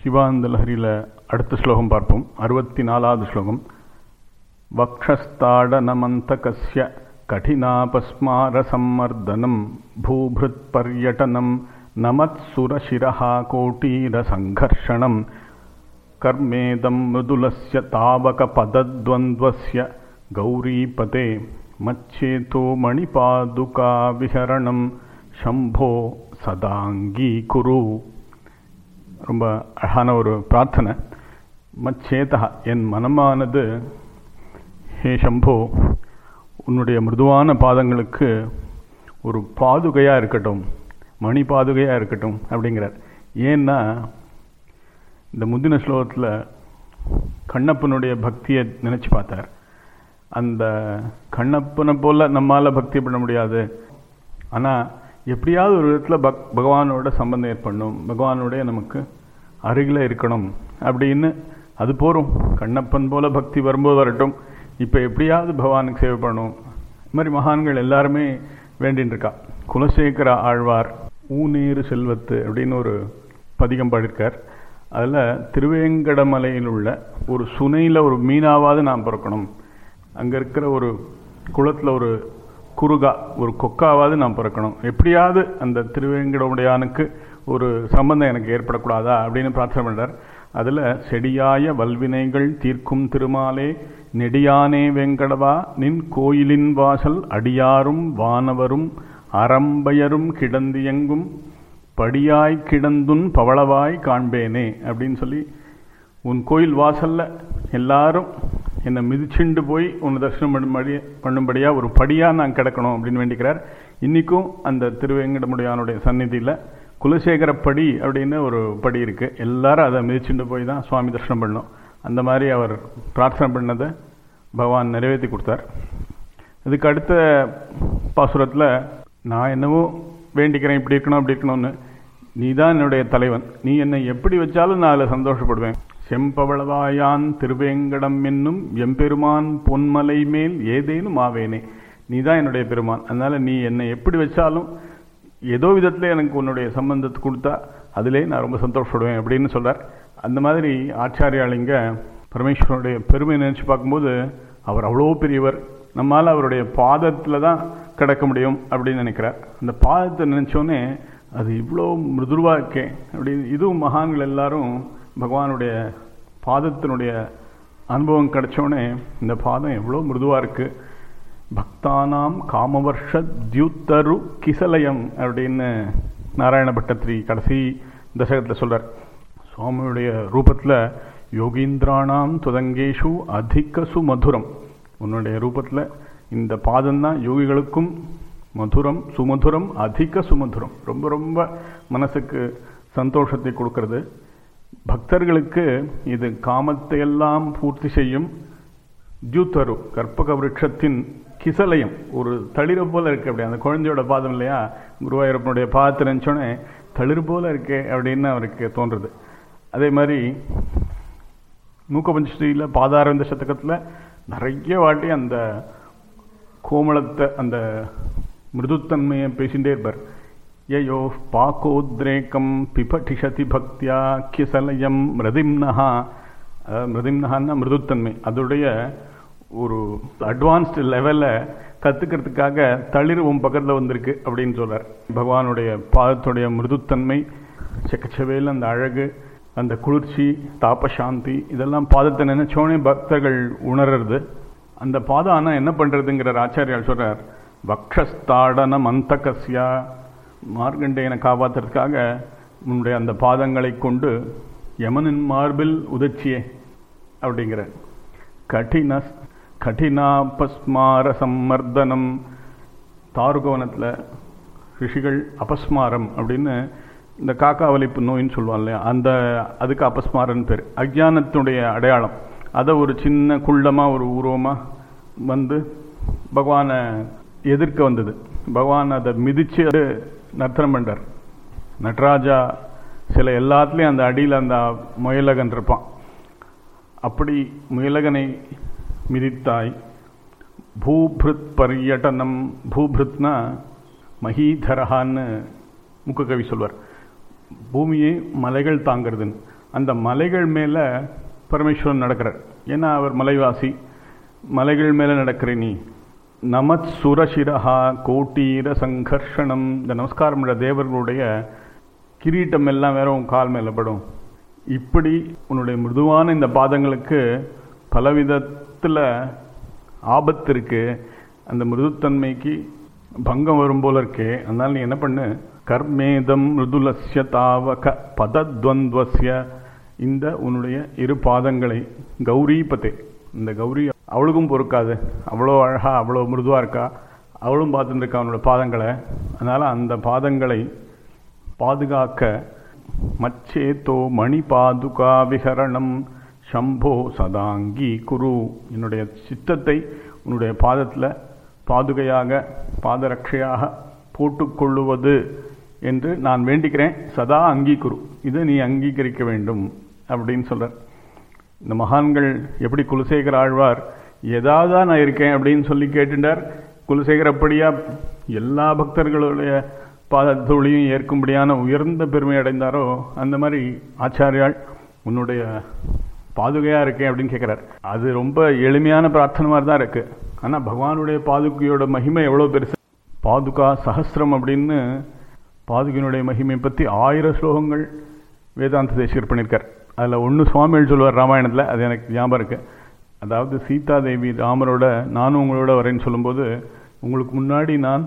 சிவானந்த லஹரியில் அடுத்த ஸ்லோகம் பார்ப்போம் அறுபத்தி நாலாவது ஸ்லோகம் வக்ஷஸ்தாடனமந்தகஸ்ய கഠினாபஸ்மாரசம்மர்தனம் பூபிருத்பர்யட்டனம் நமத்சுரशिरः कोटीरसङ्घर्षणं कर्मेदं मृदुलस्य तावकपदद्वन्द्वस्य गौरीपते मच्छेतो मणिपादुकाविहरणं शम्भो சதாங்கீகுரு ரொம்ப அழகான ஒரு பிரார்த்தனை மச்சேதா என் மனமானது ஹே சம்போ உன்னுடைய மிருதுவான பாதங்களுக்கு ஒரு பாதுகையாக இருக்கட்டும் மணி பாதுகையாக இருக்கட்டும் அப்படிங்கிறார் ஏன்னா இந்த முந்தின ஸ்லோகத்தில் கண்ணப்பனுடைய பக்தியை நினச்சி பார்த்தார் அந்த கண்ணப்பனை போல் நம்மால் பக்தி பண்ண முடியாது ஆனால் எப்படியாவது ஒரு விதத்தில் பக் பகவானோட சம்பந்தம் ஏற்படணும் பகவானோடைய நமக்கு அருகில் இருக்கணும் அப்படின்னு அது போகிறோம் கண்ணப்பன் போல பக்தி வரும்போது வரட்டும் இப்போ எப்படியாவது பகவானுக்கு சேவை பண்ணணும் இது மாதிரி மகான்கள் எல்லாருமே வேண்டின்னு இருக்கா குலசேகர ஆழ்வார் ஊநீர் செல்வத்து அப்படின்னு ஒரு பதிகம் பாடியிருக்கார் அதில் திருவேங்கடமலையில் உள்ள ஒரு சுனையில் ஒரு மீனாவது நாம் பிறக்கணும் அங்கே இருக்கிற ஒரு குளத்தில் ஒரு குறுகா ஒரு கொக்காவாவது நான் பிறக்கணும் எப்படியாவது அந்த திருவேங்கடமுடையானுக்கு ஒரு சம்பந்தம் எனக்கு ஏற்படக்கூடாதா அப்படின்னு பிரார்த்தனை பண்ணுறார் அதில் செடியாய வல்வினைகள் தீர்க்கும் திருமாலே நெடியானே வெங்கடவா நின் கோயிலின் வாசல் அடியாரும் வானவரும் அறம்பயரும் கிடந்தியங்கும் படியாய் கிடந்துன் பவளவாய் காண்பேனே அப்படின்னு சொல்லி உன் கோயில் வாசல்ல எல்லாரும் என்னை மிதிச்சுண்டு போய் உன்னை தரிசனம் பண்ணும்படி பண்ணும்படியாக ஒரு படியாக நான் கிடக்கணும் அப்படின்னு வேண்டிக்கிறார் இன்றைக்கும் அந்த திருவேங்கடமுடையானுடைய சந்நிதியில் குலசேகரப்படி அப்படின்னு ஒரு படி இருக்குது எல்லாரும் அதை மிதிச்சுண்டு போய் தான் சுவாமி தரிசனம் பண்ணணும் அந்த மாதிரி அவர் பிரார்த்தனை பண்ணதை பகவான் நிறைவேற்றி கொடுத்தார் இதுக்கு அடுத்த பாசுரத்தில் நான் என்னவோ வேண்டிக்கிறேன் இப்படி இருக்கணும் அப்படி இருக்கணும்னு நீ தான் என்னுடைய தலைவன் நீ என்னை எப்படி வச்சாலும் நான் அதில் சந்தோஷப்படுவேன் செம்பவளவாயான் திருவேங்கடம் என்னும் எம்பெருமான் பொன்மலை மேல் ஏதேனும் ஆவேனே நீ தான் என்னுடைய பெருமான் அதனால் நீ என்னை எப்படி வச்சாலும் ஏதோ விதத்தில் எனக்கு உன்னுடைய சம்பந்தத்தை கொடுத்தா அதிலே நான் ரொம்ப சந்தோஷப்படுவேன் அப்படின்னு சொல்கிறார் அந்த மாதிரி ஆச்சாரியாளிங்க பரமேஸ்வரனுடைய பெருமை நினச்சி பார்க்கும்போது அவர் அவ்வளோ பெரியவர் நம்மால் அவருடைய பாதத்தில் தான் கிடக்க முடியும் அப்படின்னு நினைக்கிறார் அந்த பாதத்தை நினச்சோன்னே அது இவ்வளோ மிருதுவாக இருக்கே அப்படி இதுவும் மகான்கள் எல்லாரும் பகவானுடைய பாதத்தினுடைய அனுபவம் கிடைச்சோடனே இந்த பாதம் எவ்வளோ மிருதுவாக இருக்குது பக்தானாம் காமவர்ஷ தியுத்தரு கிசலயம் அப்படின்னு நாராயண பட்டத்ரி கடைசி தசகத்தில் சொல்கிறார் சுவாமியுடைய ரூபத்தில் யோகீந்திரானாம் துதங்கேஷு அதிக சுமதுரம் உன்னுடைய ரூபத்தில் இந்த பாதம்தான் யோகிகளுக்கும் மதுரம் சுமதுரம் அதிக சுமதுரம் ரொம்ப ரொம்ப மனசுக்கு சந்தோஷத்தை கொடுக்கறது பக்தர்களுக்கு இது காமத்தை எல்லாம் பூர்த்தி செய்யும் ஜூத்தரு கற்பக விருட்சத்தின் கிசலயம் ஒரு தளிர போல இருக்கு அப்படி அந்த குழந்தையோட பாதம் இல்லையா குருவாயூரப்பனுடைய பாதத்தை நினச்சோடனே தளிர் போல இருக்கே அப்படின்னு அவருக்கு தோன்றுறது அதே மாதிரி மூக்கபஞ்சஸ்ரீயில் பாதாரந்த சதகத்தில் நிறைய வாட்டி அந்த கோமளத்தை அந்த மிருதுத்தன்மையை பேசிகிட்டே இருப்பார் யயோ பாக்கோத்ரேக்கம் பிபடிஷதி பக்தியா கிசலயம் மிருதிம்னஹா மிருதிம்னஹான்னா மிருதுத்தன்மை அதோடைய ஒரு அட்வான்ஸ்டு லெவலில் கற்றுக்கிறதுக்காக தளிர் உன் பக்கத்தில் வந்திருக்கு அப்படின்னு சொல்கிறார் பகவானுடைய பாதத்துடைய மிருதுத்தன்மை செக்கச்சவேல் அந்த அழகு அந்த குளிர்ச்சி தாபசாந்தி இதெல்லாம் பாதத்தை நினைச்சோடனே பக்தர்கள் உணர்றது அந்த பாதம் ஆனால் என்ன பண்ணுறதுங்கிற ஆச்சாரியால் சொல்கிறார் வக்ஷஸ்தாடன மந்தகஸ்யா மார்கண்டேயனை காப்பாற்றுறதுக்காக உன்னுடைய அந்த பாதங்களை கொண்டு யமனின் மார்பில் உதச்சியே அப்படிங்கிற கடின கடினாபஸ்மார சம்மர்தனம் தாருகவனத்தில் ரிஷிகள் அபஸ்மாரம் அப்படின்னு இந்த காக்கா வலிப்பு நோயின்னு சொல்லுவாங்க இல்லையா அந்த அதுக்கு அபஸ்மாரன் பேர் அஜானத்தினுடைய அடையாளம் அதை ஒரு சின்ன குள்ளமாக ஒரு உருவமாக வந்து பகவானை எதிர்க்க வந்தது பகவான் அதை மிதித்து அது நர்த்தனம் பண்ணுறார் நடராஜா சில எல்லாத்துலேயும் அந்த அடியில் அந்த முயலகன் இருப்பான் அப்படி முயலகனை மிதித்தாய் பூபிருத் பர்யட்டனம் பூபிருத்னா மகீதரஹான்னு முக்ககவி சொல்வார் பூமியை மலைகள் தாங்கிறதுன்னு அந்த மலைகள் மேலே பரமேஸ்வரன் நடக்கிறார் ஏன்னா அவர் மலைவாசி மலைகள் மேலே நடக்கிற நீ நமத் சுரசிரஹா கோட்டீர சங்கர்ஷணம் இந்த நமஸ்காரம் பண்ணுற தேவர்களுடைய கிரீட்டம் எல்லாம் வேற உன் கால் மேலே படும் இப்படி உன்னுடைய மிருதுவான இந்த பாதங்களுக்கு பலவிதத்தில் ஆபத்து இருக்கு அந்த மிருதுத்தன்மைக்கு பங்கம் வரும் போல இருக்கே அதனால நீ என்ன பண்ணு கர்மேதம் மிருதுலஸ்ய தாவக பதத்வந்த்வஸ்ய இந்த உன்னுடைய இரு பாதங்களை கௌரி பத்தே இந்த கௌரி அவளுக்கும் பொறுக்காது அவ்வளோ அழகா அவ்வளோ மிருதுவா இருக்கா அவளும் பார்த்துட்டு இருக்கா அவனோட பாதங்களை அதனால அந்த பாதங்களை பாதுகாக்க மச்சேத்தோ மணி பாதுகா விஹரணம் சம்போ சதாங்கி குரு என்னுடைய சித்தத்தை உன்னுடைய பாதத்தில் பாதுகையாக பாதரட்சையாக போட்டுக்கொள்ளுவது என்று நான் வேண்டிக்கிறேன் சதா அங்கீகுரு இது நீ அங்கீகரிக்க வேண்டும் அப்படின்னு சொல்கிறார் இந்த மகான்கள் எப்படி குலசேகர ஆழ்வார் ஏதாவது நான் இருக்கேன் அப்படின்னு சொல்லி கேட்டுட்டார் குலசேகர் அப்படியா எல்லா பக்தர்களுடைய பாதத்தொழியும் ஏற்கும்படியான உயர்ந்த பெருமை அடைந்தாரோ அந்த மாதிரி ஆச்சாரியால் உன்னுடைய பாதுகையாக இருக்கேன் அப்படின்னு கேட்குறார் அது ரொம்ப எளிமையான பிரார்த்தனை மாதிரி தான் இருக்குது ஆனால் பகவானுடைய பாதுகையோட மகிமை எவ்வளோ பெருசு பாதுகா சஹஸ்ரம் அப்படின்னு பாதுகையினுடைய மகிமை பற்றி ஆயிரம் ஸ்லோகங்கள் வேதாந்த தேசிகர் பண்ணியிருக்கார் அதில் ஒன்று சுவாமிகள் சொல்லுவார் ராமாயணத்தில் அது எனக்கு ஞாபகம் இருக்கு அதாவது சீதா தேவி ராமரோட நானும் உங்களோட வரேன்னு சொல்லும்போது உங்களுக்கு முன்னாடி நான்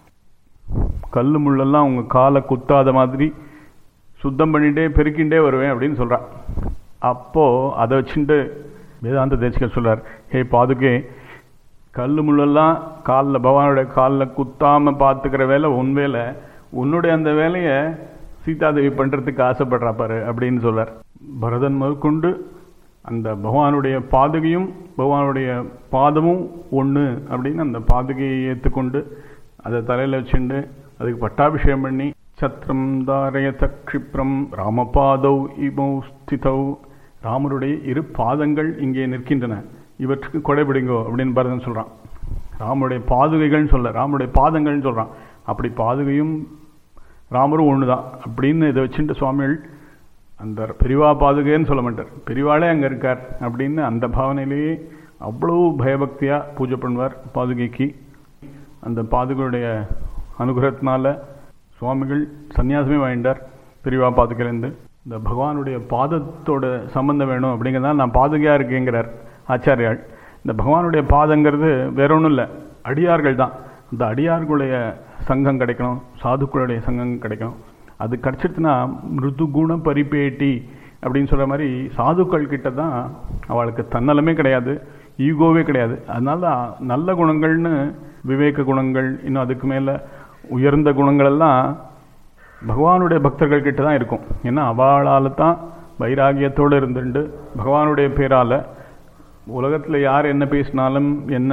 கல் முள்ளெல்லாம் உங்கள் காலை குத்தாத மாதிரி சுத்தம் பண்ணிட்டே பெருக்கிண்டே வருவேன் அப்படின்னு சொல்கிறான் அப்போது அதை வச்சுட்டு வேதாந்த தேசிகர் சொல்கிறார் ஹே பாதுகே கல் முள்ளெல்லாம் காலில் பகவானுடைய காலில் குத்தாமல் பார்த்துக்கிற வேலை உன் வேலை உன்னுடைய அந்த வேலையை சீதாதேவி பண்ணுறதுக்கு ஆசைப்படுறா பாரு அப்படின்னு சொல்றார் பரதன் முதற்கொண்டு அந்த பகவானுடைய பாதுகையும் பகவானுடைய பாதமும் ஒன்று அப்படின்னு அந்த பாதுகையை ஏற்றுக்கொண்டு அதை தலையில் வச்சுண்டு அதுக்கு பட்டாபிஷேகம் பண்ணி சத்ரம் தாரயத க்ஷிப்ரம் ராமபாதௌ இமௌ ஸ்திதௌ ராமருடைய இரு பாதங்கள் இங்கே நிற்கின்றன இவற்றுக்கு கொடைபிடிங்கோ அப்படின்னு பரதன் சொல்கிறான் ராமருடைய பாதுகைகள்னு சொல்ல ராமருடைய பாதங்கள்னு சொல்கிறான் அப்படி பாதுகையும் ராமரும் ஒன்று தான் அப்படின்னு இதை வச்சுட்டு சுவாமிகள் அந்த பெரிவா பாதுகைன்னு சொல்ல மாட்டார் பெரிவாளே அங்கே இருக்கார் அப்படின்னு அந்த பாவனையிலேயே அவ்வளோ பயபக்தியாக பூஜை பண்ணுவார் பாதுகைக்கு அந்த பாதுகையுடைய அனுகிரகத்தினால சுவாமிகள் சன்னியாசமே வாங்கிட்டார் பெரிவா பாதுகையிலேருந்து இந்த பகவானுடைய பாதத்தோட சம்பந்தம் வேணும் அப்படிங்கிறதால நான் பாதுகையாக இருக்கேங்கிறார் ஆச்சாரியாள் இந்த பகவானுடைய பாதங்கிறது வேற ஒன்றும் இல்லை அடியார்கள் தான் இந்த அடியார்களுடைய சங்கம் கிடைக்கணும் சாதுக்களுடைய சங்கம் கிடைக்கணும் அது கிடச்சிட்டுனா மிருது குண பரிபேட்டி அப்படின்னு சொல்கிற மாதிரி சாதுக்கள் கிட்ட தான் அவளுக்கு தன்னலமே கிடையாது ஈகோவே கிடையாது அதனால நல்ல குணங்கள்னு விவேக குணங்கள் இன்னும் அதுக்கு மேலே உயர்ந்த குணங்கள் எல்லாம் பகவானுடைய பக்தர்கள் கிட்ட தான் இருக்கும் ஏன்னா அவளால் தான் வைராகியத்தோடு இருந்துட்டு பகவானுடைய பேரால் உலகத்தில் யார் என்ன பேசினாலும் என்ன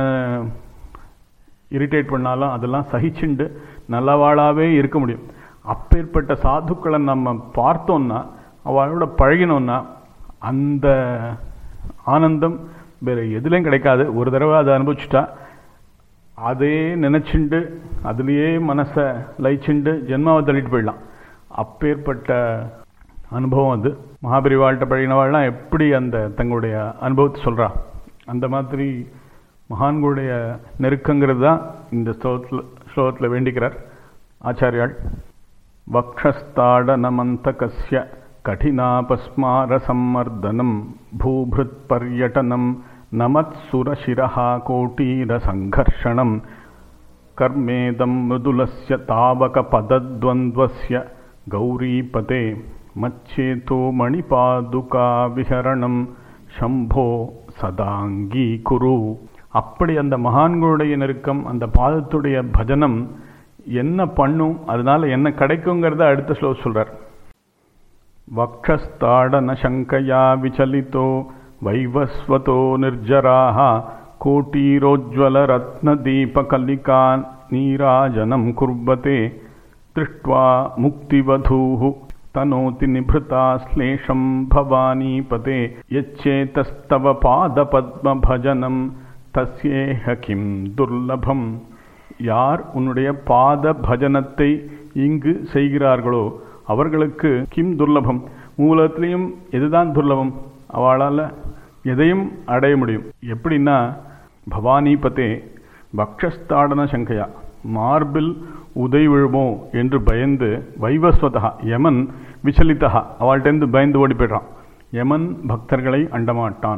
இரிட்டேட் பண்ணாலும் அதெல்லாம் சகிச்சுண்டு நல்லவாளாவே இருக்க முடியும் அப்பேற்பட்ட சாதுக்களை நம்ம பார்த்தோம்னா அவளோட பழகினோம்னா அந்த ஆனந்தம் வேறு எதுலேயும் கிடைக்காது ஒரு தடவை அதை அனுபவிச்சுட்டா அதே நினச்சிண்டு அதுலேயே மனசை லயிச்சுண்டு ஜென்மாவை தள்ளிட்டு போயிடலாம் அப்பேற்பட்ட அனுபவம் அது மகாபரிவாள்கிட்ட பழகினவாள்லாம் எப்படி அந்த தங்களுடைய அனுபவத்தை சொல்கிறா அந்த மாதிரி மகான்களுடைய நெருக்கங்கிறது தான் இந்த ஸ்லோகத்தில் ஸ்லோகத்தில் வேண்டிக்கிறார் ஆச்சாரியாள் வக்ஷஸ்தாடனமந்தகஸ்ய கடினாபஸ்மாரசம்மர்தனம் பூபிருத் பர்யட்டனம் நமத்சுரசிரः கோட்டீரசङ्घर्षणम् कर्मेदं मृदुलस्य तावकपदद्वन्द्वस्य गौरीपते मच्चेतो மணிபாதுகாவிஹரணம் சம்போ சதாங்கீகுரு அப்படி அந்த மகான்களுடைய நெருக்கம் அந்த பாதத்துடைய பஜனம் என்ன பண்ணும் அதனால என்ன கிடைக்குங்கிறத அடுத்த ஸ்லோ சொல்றார் வக்ஷஸ்தாடன சங்கயா விசலிதோ வைவஸ்வதோ நிர்ஜராः कोटीरोज्ज्वलरत्नदीपकलिकान् नीराजनं कुर्वते दृष्ट्वा मुक्तिवधूः तनोति निभृता श्लेषं भवानीपते यच्चेतस्तव பாதபத்மபஜனம் தஸ்யேஹ கிம் துர்லபம் யார் உன்னுடைய பாத பஜனத்தை இங்கு செய்கிறார்களோ அவர்களுக்கு கிம் துர்லபம் மூலத்திலையும் எதுதான் துர்லபம் அவளால் எதையும் அடைய முடியும் எப்படின்னா பவானிபதே பக்ஷஸ்தாடன சங்கையா மார்பில் உதை விழுமோ என்று பயந்து வைவஸ்வதா யமன் விசலிதா அவள்கிட்டேருந்து பயந்து ஓடி போய்ட்றான் யமன் பக்தர்களை அண்டமாட்டான்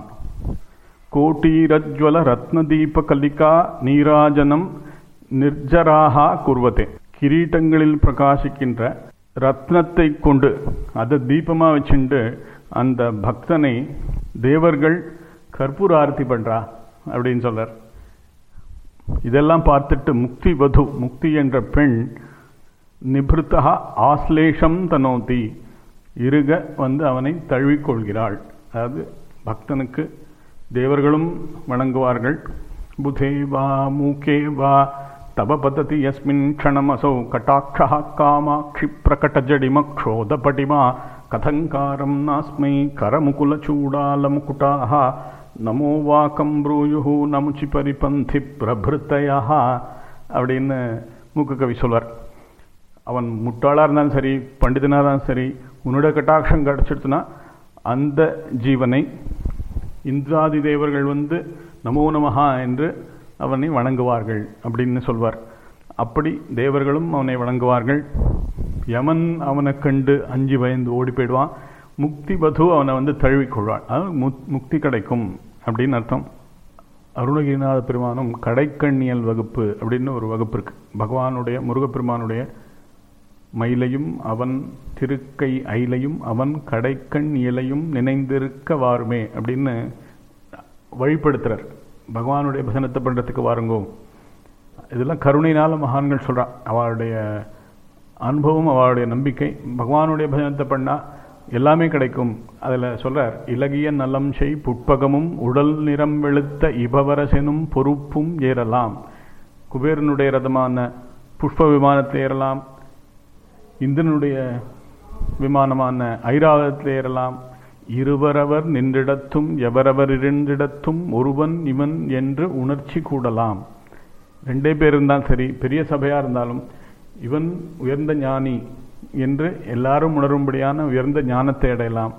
கோட்டீரஜ்வல ரத்னதீப கலிகா நீராஜனம் நிர்ஜராகா குர்வத்தே கிரீட்டங்களில் பிரகாசிக்கின்ற ரத்னத்தை கொண்டு அதை தீபமாக வச்சுண்டு அந்த பக்தனை தேவர்கள் கற்பூர ஆர்த்தி பண்ணுறா அப்படின்னு சொல்றார் இதெல்லாம் பார்த்துட்டு முக்தி வது முக்தி என்ற பெண் நிபிருத்தா ஆஸ்லேஷம் தனோதி இருக வந்து அவனை தழுவிக்கொள்கிறாள் அதாவது பக்தனுக்கு தேவர்களும் வணங்குவார்கள் புதே வா மூக்கே வா தவ பததி யஸ்மின் க்ஷணமசௌ கட்டாட்சா காமாட்சி பிரகடஜடிமக்ஷோதபடிமா கதங்காரம் நாஸ்மை கரமுகுலச்சூடாலமுகுட்டாக நமோ வாக்கம் ப்ரூயு நமுச்சி பரிபந்தி பிரபிருத்தையா அப்படின்னு மூக்கு கவி சொல்வார் அவன் முட்டாளாக இருந்தாலும் சரி பண்டிதனாக இருந்தாலும் சரி உன்னோட கட்டாட்சம் கிடச்சிடுச்சுன்னா அந்த ஜீவனை இந்திராதி தேவர்கள் வந்து நமோ நமஹா என்று அவனை வணங்குவார்கள் அப்படின்னு சொல்வார் அப்படி தேவர்களும் அவனை வணங்குவார்கள் யமன் அவனை கண்டு அஞ்சு பயந்து ஓடி போயிடுவான் முக்தி பது அவனை வந்து தழுவிக்கொள்வான் அதாவது முக்தி கிடைக்கும் அப்படின்னு அர்த்தம் அருணகிரிநாத பெருமானும் கடைக்கண்ணியல் வகுப்பு அப்படின்னு ஒரு வகுப்பு இருக்கு பகவானுடைய முருகப்பெருமானுடைய மயிலையும் அவன் திருக்கை ஐலையும் அவன் கடைக்கண் இலையும் நினைந்திருக்க வாருமே அப்படின்னு வழிபடுத்துறார் பகவானுடைய பஜனத்தை பண்ணுறதுக்கு வாருங்கோ இதெல்லாம் கருணையினால மகான்கள் சொல்கிறான் அவளுடைய அனுபவம் அவளுடைய நம்பிக்கை பகவானுடைய பஜனத்தை பண்ணால் எல்லாமே கிடைக்கும் அதில் சொல்கிறார் இலகிய நலம் செய் புட்பகமும் உடல் நிறம் வெளுத்த இபவரசெனும் பொறுப்பும் ஏறலாம் குபேரனுடைய ரதமான புஷ்ப விமானத்தில் ஏறலாம் இந்திரனுடைய விமானமான ஐராவதத்தில் ஏறலாம் இருவரவர் நின்றிடத்தும் எவரவர் இருந்திடத்தும் ஒருவன் இவன் என்று உணர்ச்சி கூடலாம் ரெண்டே பேர் இருந்தாலும் சரி பெரிய சபையாக இருந்தாலும் இவன் உயர்ந்த ஞானி என்று எல்லாரும் உணரும்படியான உயர்ந்த ஞானத்தை அடையலாம்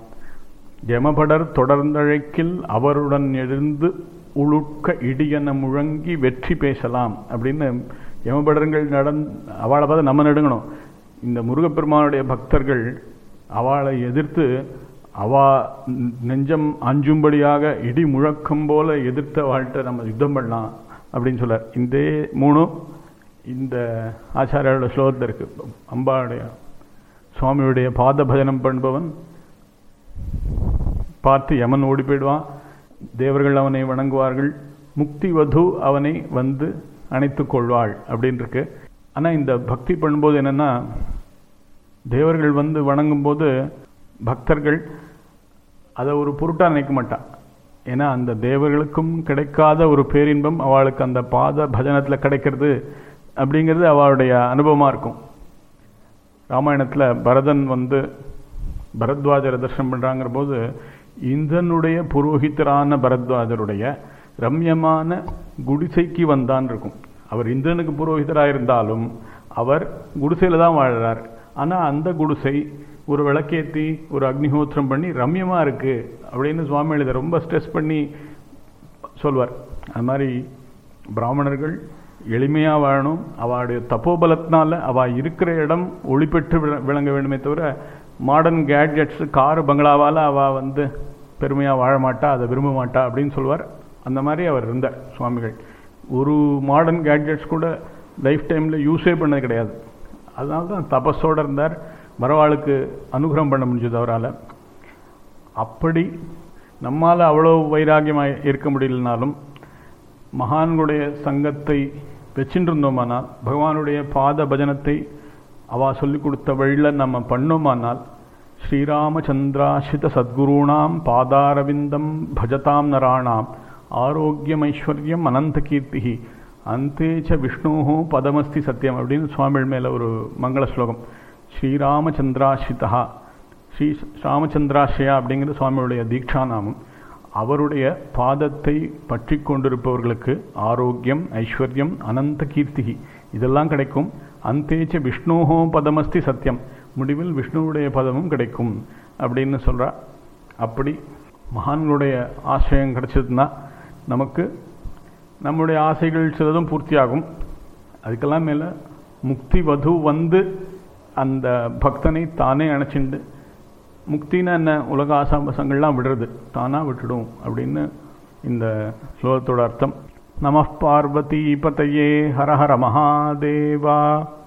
யமபடர் தொடர்ந்தழைக்கில் அவருடன் எழுந்து உழுக்க இடியென முழங்கி வெற்றி பேசலாம் அப்படின்னு யமபடர்கள் நடந் அவளை பார்த்து நம்ம நடுங்கணும் இந்த முருகப்பெருமானுடைய பக்தர்கள் அவளை எதிர்த்து அவா நெஞ்சம் அஞ்சும்படியாக இடி முழக்கம் போல எதிர்த்த வாழ்க்கை நம்ம யுத்தம் பண்ணலாம் அப்படின்னு சொல்றார் இந்த மூணும் இந்த ஆச்சாரியோட ஸ்லோகத்தில் இருக்கு அம்பாவுடைய சுவாமியுடைய பாத பஜனம் பண்ணுபவன் பார்த்து யமன் ஓடி போயிடுவான் தேவர்கள் அவனை வணங்குவார்கள் முக்தி வது அவனை வந்து அணைத்து கொள்வாள் அப்படின்னு இருக்கு ஆனால் இந்த பக்தி பண்ணும்போது என்னென்னா தேவர்கள் வந்து வணங்கும்போது பக்தர்கள் அதை ஒரு பொருட்டாக நினைக்க மாட்டான் ஏன்னா அந்த தேவர்களுக்கும் கிடைக்காத ஒரு பேரின்பம் அவளுக்கு அந்த பாத பஜனத்தில் கிடைக்கிறது அப்படிங்கிறது அவளுடைய அனுபவமாக இருக்கும் ராமாயணத்தில் பரதன் வந்து பரத்வாஜரை தர்ஷனம் பண்ணுறாங்கிற போது இந்திரனுடைய புரோகிதரான பரத்வாஜருடைய ரம்யமான குடிசைக்கு வந்தான் இருக்கும் அவர் இந்திரனுக்கு புரோகிதராக இருந்தாலும் அவர் குடிசையில் தான் வாழ்கிறார் ஆனால் அந்த குடிசை ஒரு விளக்கேற்றி ஒரு அக்னிஹோத்திரம் பண்ணி ரம்யமாக இருக்குது அப்படின்னு சுவாமி இதை ரொம்ப ஸ்ட்ரெஸ் பண்ணி சொல்வார் அது மாதிரி பிராமணர்கள் எளிமையாக வாழணும் அவளுடைய தப்போபலத்தினால அவள் இருக்கிற இடம் ஒளிபெற்று விளங்க வேண்டுமே தவிர மாடர்ன் கேட்ஜெட்ஸ் காரு பங்களாவால் அவள் வந்து பெருமையாக வாழ மாட்டா அதை விரும்ப மாட்டா அப்படின்னு சொல்லுவார் அந்த மாதிரி அவர் இருந்தார் சுவாமிகள் ஒரு மாடர்ன் கேட்ஜெட்ஸ் கூட லைஃப் டைமில் யூஸே பண்ணது கிடையாது அதனால தான் தபஸோடு இருந்தார் வரவாளுக்கு அனுகிரகம் பண்ண முடிஞ்சது அவரால் அப்படி நம்மால் அவ்வளோ வைராகியமாக இருக்க முடியலனாலும் மகான்களுடைய சங்கத்தை வச்சுட்டு இருந்தோமானால் பகவானுடைய பாத பஜனத்தை அவ சொல்லிக் கொடுத்த வழியில் நம்ம பண்ணோமானால் ஸ்ரீராமச்சந்திராசிரித சத்குருணாம் பாதாரவிந்தம் பஜதாம் நராணாம் ஆரோக்கியம் ஐஸ்வர்யம் அனந்த கீர்த்தி அந்தேச்ச விஷ்ணு பதமஸ்தி சத்தியம் அப்படின்னு சுவாமிகள் மேலே ஒரு மங்கள ஸ்லோகம் ஸ்ரீராமச்சந்திராசிரிதா ஸ்ரீ ராமச்சந்திராசிரியா அப்படிங்கிற சுவாமியுடைய தீட்சா நாமம் அவருடைய பாதத்தை பற்றி கொண்டிருப்பவர்களுக்கு ஆரோக்கியம் ஐஸ்வர்யம் அனந்த கீர்த்தி இதெல்லாம் கிடைக்கும் அந்தேச்ச விஷ்ணோஹோ பதமஸ்தி சத்தியம் முடிவில் விஷ்ணுவுடைய பதமும் கிடைக்கும் அப்படின்னு சொல்கிறா அப்படி மகான்களுடைய ஆசிரியம் கிடைச்சதுன்னா நமக்கு நம்முடைய ஆசைகள் சிலதும் பூர்த்தியாகும் அதுக்கெல்லாம் மேலே முக்தி வது வந்து அந்த பக்தனை தானே அணைச்சிண்டு முக்தினா என்ன உலக ஆசாபசங்கள்லாம் விடுறது தானாக விட்டுடும் அப்படின்னு இந்த ஸ்லோகத்தோட அர்த்தம் நம பார்வதி பதையே ஹர ஹர மகாதேவா